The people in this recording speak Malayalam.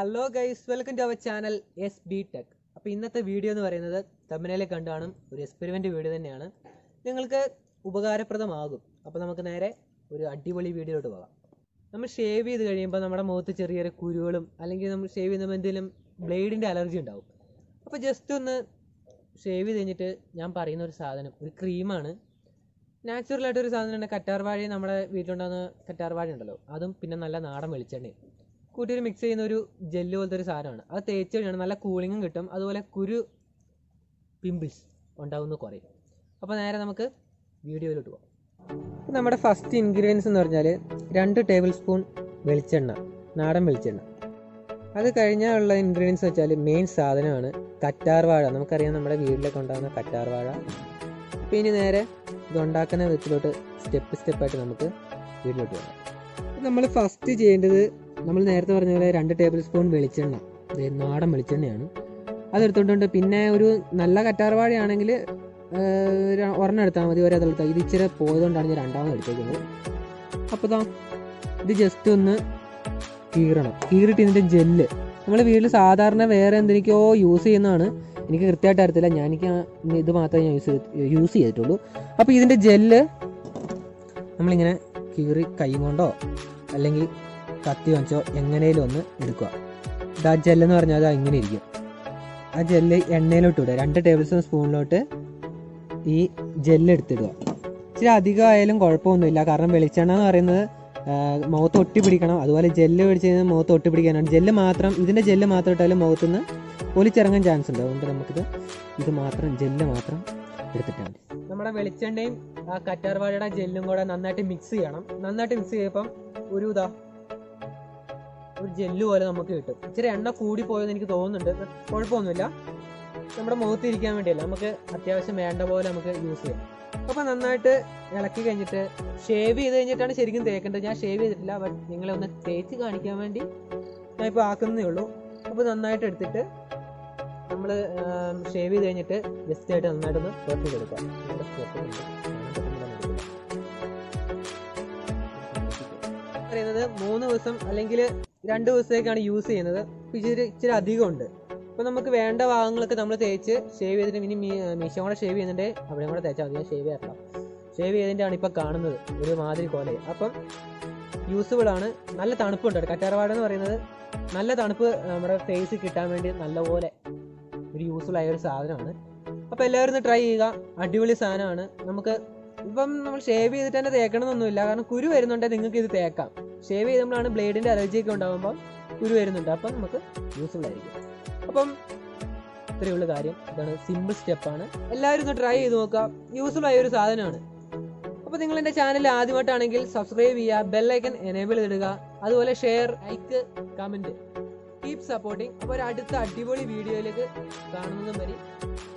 Hello guys welcome to our channel S B tech അപ്പോൾ ഇന്നത്തെ വീഡിയോ എന്ന് പറയുന്നത് തമിഴിലെ കണ്ടാണ് ഒരു എക്സ്പെരിമെൻ്റ് വീഡിയോ തന്നെയാണ് നിങ്ങൾക്ക് ഉപകാരപ്രദമാകും അപ്പോൾ നമുക്ക് നേരെ ഒരു അടിപൊളി വീഡിയോയിലോട്ട് പോകാം നമ്മൾ ഷേവ് ചെയ്ത് കഴിയുമ്പോൾ നമ്മുടെ മുഖത്ത് ചെറിയ ചെറിയ കുരുകളും അല്ലെങ്കിൽ നമ്മൾ ഷേവ് ചെയ്യുമ്പോൾ എന്തെങ്കിലും ബ്ലേഡിൻ്റെ അലർജി ഉണ്ടാവും അപ്പോൾ ജസ്റ്റ് ഒന്ന് ഷേവ് ചെയ്ത് കഴിഞ്ഞിട്ട് ഞാൻ പറയുന്ന ഒരു സാധനം ഒരു ക്രീമാണ് നാച്ചുറലായിട്ട് ഒരു സാധനമാണ് കറ്റാർ വാഴ നമ്മുടെ വീട്ടിലുണ്ടാകുന്ന കറ്റാർ വാഴ ഉണ്ടല്ലോ അതും പിന്നെ നല്ല നാടൻ വെളിച്ചെണ്ണയും കൂട്ടി ഒരു മിക്സ് ചെയ്യുന്ന ഒരു ജെല്ല് പോലത്തെ ഒരു സാധനമാണ് അത് തേച്ച് കഴിഞ്ഞാൽ നല്ല കൂളിങ്ങും കിട്ടും അതുപോലെ കുരു പിമ്പിൾസ് ഉണ്ടാവുന്ന കുറയും അപ്പോൾ നേരെ നമുക്ക് വീഡിയോയിലോട്ട് പോകാം ഇപ്പം നമ്മുടെ ഫസ്റ്റ് ഇൻഗ്രീഡിയൻസ് എന്ന് പറഞ്ഞാൽ രണ്ട് ടേബിൾ സ്പൂൺ വെളിച്ചെണ്ണ നാടൻ വെളിച്ചെണ്ണ അത് കഴിഞ്ഞാൽ ഉള്ള ഇൻഗ്രീഡിയൻസ് വെച്ചാൽ മെയിൻ സാധനമാണ് കറ്റാർ വാഴ നമുക്കറിയാം നമ്മുടെ വീട്ടിലൊക്കെ ഉണ്ടാകുന്ന കറ്റാർ വാഴ അപ്പോൾ ഇനി നേരെ ഇതുണ്ടാക്കുന്ന വിധത്തിലോട്ട് സ്റ്റെപ്പ് സ്റ്റെപ്പായിട്ട് നമുക്ക് വീട്ടിലോട്ട് പോകാം നമ്മൾ ഫസ്റ്റ് ചെയ്യേണ്ടത് നമ്മൾ നേരത്തെ പറഞ്ഞ പോലെ രണ്ട് ടേബിൾ സ്പൂൺ വെളിച്ചെണ്ണ ഇത് നാടൻ വെളിച്ചെണ്ണയാണ് അതെടുത്തോണ്ട് പിന്നെ ഒരു നല്ല കറ്റാർ വാഴയാണെങ്കിൽ ഒരെണ്ണം എടുത്താൽ മതി ഒരേ എടുത്താൽ ഇത് ഇച്ചിരി പോയതുകൊണ്ടാണ് ഞാൻ രണ്ടാമത് എടുത്തേക്കുന്നത് അപ്പോൾ ദാ ഇത് ജസ്റ്റ് ഒന്ന് കീറണം കീറിയിട്ട് ഇതിൻ്റെ ജെല്ല് നമ്മൾ വീട്ടിൽ സാധാരണ വേറെ എന്തിനൊക്കെയോ യൂസ് ചെയ്യുന്നതാണ് എനിക്ക് കൃത്യമായിട്ട് അറിയത്തില്ല ഞാൻ എനിക്ക് ആ ഇത് മാത്രമേ ഞാൻ യൂസ് യൂസ് ചെയ്തിട്ടുള്ളൂ അപ്പോൾ ഇതിൻ്റെ ജെല്ല് നമ്മളിങ്ങനെ കീറി കൈ കൊണ്ടോ അല്ലെങ്കിൽ കത്തി വാങ്ങിച്ചോ എങ്ങനെയും ഒന്ന് എടുക്കുക ഇത് ആ ജെല്ലെന്ന് പറഞ്ഞാൽ അത് ഇങ്ങനെ ഇരിക്കും ആ ജെല്ല് എണ്ണയിലോട്ട് ഇടുക രണ്ട് ടേബിൾ സ്പൂൺ സ്പൂണിലോട്ട് ഈ ജെല്ല് എടുത്തിടുക ഇച്ചിരി അധികമായാലും കുഴപ്പമൊന്നുമില്ല കാരണം വെളിച്ചെണ്ണ എന്ന് പറയുന്നത് ആ, മുഖത്ത് ഒട്ടി പിടിക്കണം അതുപോലെ ജെല്ല് മേടിച്ച് കഴിഞ്ഞാൽ മുഖത്ത് ഒട്ടി പിടിക്കാനാണ് ജെല്ല് മാത്രം ഇതിൻ്റെ ജെല്ല് മാത്രം ഇട്ടാലും മുഖത്ത് നിന്ന് ഒലിച്ചിറങ്ങാൻ ചാൻസ് ഉണ്ട് അതുകൊണ്ട് നമുക്കിത് ഇത് മാത്രം ജെല്ല് മാത്രം എടുത്തിട്ടാൽ മതി നമ്മുടെ വെളിച്ചെണ്ണയും ആ കറ്റാർ വാഴയുടെ ജെല്ലും കൂടെ നന്നായിട്ട് മിക്സ് ചെയ്യണം നന്നായിട്ട് മിക്സ് ചെയ്യുമ്പം ഒരു ഇതാ ഒരു ജെല്ല് പോലെ നമുക്ക് കിട്ടും ഇച്ചിരി എണ്ണ കൂടി പോയെന്ന് എനിക്ക് തോന്നുന്നുണ്ട് കുഴപ്പമൊന്നുമില്ല നമ്മുടെ മുഖത്ത് ഇരിക്കാൻ വേണ്ടിയല്ല നമുക്ക് അത്യാവശ്യം വേണ്ട പോലെ നമുക്ക് യൂസ് ചെയ്യാം അപ്പോൾ നന്നായിട്ട് ഇളക്കി കഴിഞ്ഞിട്ട് ഷേവ് ചെയ്ത് കഴിഞ്ഞിട്ടാണ് ശരിക്കും തേക്കേണ്ടത് ഞാൻ ഷേവ് ചെയ്തിട്ടില്ല ബട്ട് നിങ്ങളെ ഒന്ന് തേച്ച് കാണിക്കാൻ വേണ്ടി ഞാൻ ഇപ്പോൾ ആക്കുന്നേ ഉള്ളൂ അപ്പോൾ നന്നായിട്ട് എടുത്തിട്ട് നമ്മൾ ഷേവ് ചെയ്ത് കഴിഞ്ഞിട്ട് ജസ്റ്റ് ആയിട്ട് നന്നായിട്ടൊന്ന് പുറത്ത് കൊടുക്കുക ഇവിടെ പുറത്ത് കൊടുക്കുക. കാണാൻ പറ്റുന്നില്ല എന്ന് അറിയില്ല. പറയുന്നത് മൂന്ന് ദിവസം അല്ലെങ്കിൽ രണ്ട് ദിവസത്തേക്കാണ് യൂസ് ചെയ്യുന്നത് ഇപ്പൊ ഇച്ചിരി ഇച്ചിരി അധികം ഉണ്ട് അപ്പോൾ നമുക്ക് വേണ്ട ഭാഗങ്ങളൊക്കെ നമ്മൾ തേച്ച് ഷേവ് ചെയ്തിട്ട് ഇനി മീ മീശ കൂടെ ഷേവ് ചെയ്യുന്നുണ്ട് അവിടെയും കൂടെ തേച്ചാൽ മതി ഞാൻ ഷേവ് ചെയ്യാറില്ല ഷേവ് ചെയ്തതിൻ്റെയാണ് ഇപ്പോൾ കാണുന്നത് ഒരു മാതിരി പോലെ അപ്പം യൂസ്ഫുൾ ആണ് നല്ല തണുപ്പുണ്ട് കറ്റാർവാട് എന്ന് പറയുന്നത് നല്ല തണുപ്പ് നമ്മുടെ ഫേസ് കിട്ടാൻ വേണ്ടി നല്ലപോലെ ഒരു യൂസ്ഫുൾ ആയ ഒരു സാധനമാണ് അപ്പോൾ എല്ലാവരും ഒന്ന് ട്രൈ ചെയ്യുക അടിപൊളി സാധനമാണ് നമുക്ക് ഇപ്പം നമ്മൾ ഷേവ് ചെയ്തിട്ട് തന്നെ തേക്കണമെന്നൊന്നുമില്ല കാരണം കുരു വരുന്നുണ്ടെങ്കിൽ നിങ്ങൾക്ക് ഇത് തേക്കാം ഷേവ് ചെയ്യുമ്പോഴാണ് ബ്ലേഡിൻ്റെ അലർജി ഒക്കെ ഉണ്ടാകുമ്പോൾ കുരു വരുന്നുണ്ട് അപ്പം നമുക്ക് യൂസ്ഫുൾ ആയിരിക്കും അപ്പം ഇത്രയേ ഉള്ളൂ കാര്യം ഇതാണ് സിമ്പിൾ സ്റ്റെപ്പാണ് എല്ലാവരും ഒന്ന് ട്രൈ ചെയ്ത് നോക്കുക യൂസ്ഫുൾ ആയ ഒരു സാധനമാണ് അപ്പോൾ നിങ്ങൾ എൻ്റെ ചാനൽ ആദ്യമായിട്ടാണെങ്കിൽ സബ്സ്ക്രൈബ് ചെയ്യുക ബെല്ലൈക്കൻ എനേബിൾ ചെയ്തിടുക അതുപോലെ share like comment keep supporting അപ്പോൾ ഒരു അടുത്ത അടിപൊളി വീഡിയോയിലേക്ക് കാണുന്നതും വരെ